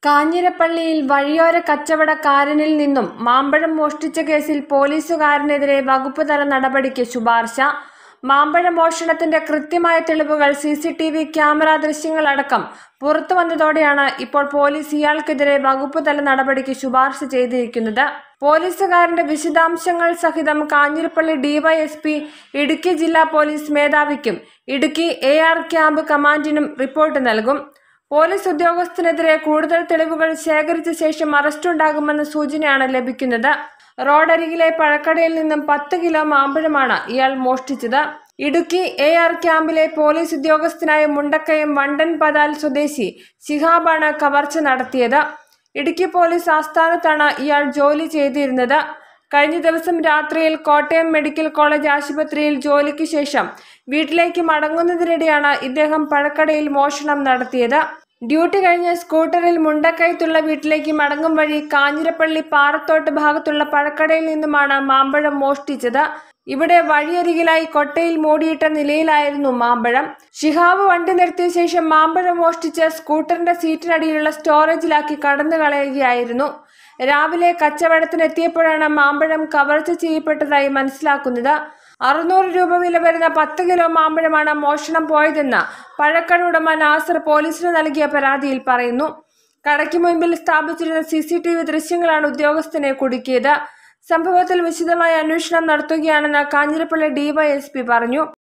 കാഞ്ഞിരപ്പള്ളിയിൽ വഴിയോര കച്ചവടക്കാരനിൽ നിന്നും മാമ്പഴം മോഷ്ടിച്ച കേസിൽ പോലീസുകാരനെതിരെ വകുപ്പ് തല നടപടിക്ക് ശുപാർശ മാമ്പഴ മോഷണത്തിന്റെ കൃത്യമായ തെളിവുകൾ C C T V camera ദൃശ്യങ്ങളടക്കം പുറത്തു വന്നതോടെയാണ് ഇപ്പോൾ പോലീസ് ഇയാൾക്കെതിരെ വകുപ്പ് തല നടപടിക്ക് ശുപാർശ ചെയ്തിരിക്കുന്നത് പോലീസുകാരന്റെ വിശദാംശങ്ങൾ സഹിതം കാഞ്ഞിരപ്പള്ളി ഡിവൈഎസ്പി ഇടുക്കി ജില്ലാ പോലീസ് മേധാവിക്കും ഇടുക്കി എ ആർ ക്യാമ്പ് കമാൻഡിനും റിപ്പോർട്ട് നൽകും പോലീസ് ഉദ്യോഗസ്ഥനെതിരെ കൂടുതൽ തെളിവുകൾ ശേഖരിച്ച ശേഷം അറസ്റ്റുണ്ടാകുമെന്ന സൂചനയാണ് ലഭിക്കുന്നത് റോഡരികിലെ പഴക്കടയിൽ നിന്നും പത്ത് കിലോ മാമ്പഴമാണ് ഇയാൾ മോഷ്ടിച്ചത് ഇടുക്കി എ ആർ ക്യാമ്പിലെ പോലീസ് ഉദ്യോഗസ്ഥനായ മുണ്ടക്കയം വണ്ടൻ പതാൽ സ്വദേശി ശിഹാബാണ് കവർച്ച നടത്തിയത് ഇടുക്കി പോലീസ് ആസ്ഥാനത്താണ് ഇയാൾ ജോലി ചെയ്തിരുന്നത് കഴിഞ്ഞ ദിവസം രാത്രിയിൽ കോട്ടയം മെഡിക്കൽ കോളേജ് ആശുപത്രിയിൽ ജോലിക്ക് ശേഷം വീട്ടിലേക്ക് മടങ്ങുന്നതിനിടെയാണ് ഇദ്ദേഹം പഴക്കടയിൽ മോഷണം നടത്തിയത് ഡ്യൂട്ടി കഴിഞ്ഞ് സ്കൂട്ടറിൽ മുണ്ടക്കയത്തുള്ള വീട്ടിലേക്ക് മടങ്ങും വഴി കാഞ്ഞിരപ്പള്ളി പാറത്തോട്ട് ഭാഗത്തുള്ള പഴക്കടയിൽ നിന്നുമാണ് മാമ്പഴം മോഷ്ടിച്ചത് ഇവിടെ വഴിയരികിലായി കൊട്ടയിൽ മൂടിയിട്ട നിലയിലായിരുന്നു മാമ്പഴം ഷിഹാബ് വണ്ടി നിർത്തിയ ശേഷം മാമ്പഴം മോഷ്ടിച്ച് സ്കൂട്ടറിന്റെ സീറ്റിനടിയിലുള്ള സ്റ്റോറേജിലാക്കി കടന്നു കളയുകയായിരുന്നു രാവിലെ കച്ചവടത്തിനെത്തിയപ്പോഴാണ് മാമ്പഴം കവർച്ച ചെയ്യപ്പെട്ടതായി മനസ്സിലാക്കുന്നത് അറുന്നൂറ് രൂപ വില വരുന്ന പത്ത് കിലോ മാമ്പഴമാണ് മോഷണം പോയതെന്ന് പഴക്കട ഉടമ നാസർ പോലീസിന് നൽകിയ പരാതിയിൽ പറയുന്നു കടയ്ക്ക് മുൻപിൽ സ്ഥാപിച്ചിരുന്ന സി സി ടി വി ദൃശ്യങ്ങളാണ് ഉദ്യോഗസ്ഥനെ കുടുക്കിയത് സംഭവത്തിൽ വിശദമായ അന്വേഷണം നടത്തുകയാണെന്ന് കാഞ്ഞിരപ്പള്ളി ഡിവൈഎസ്പി പറഞ്ഞു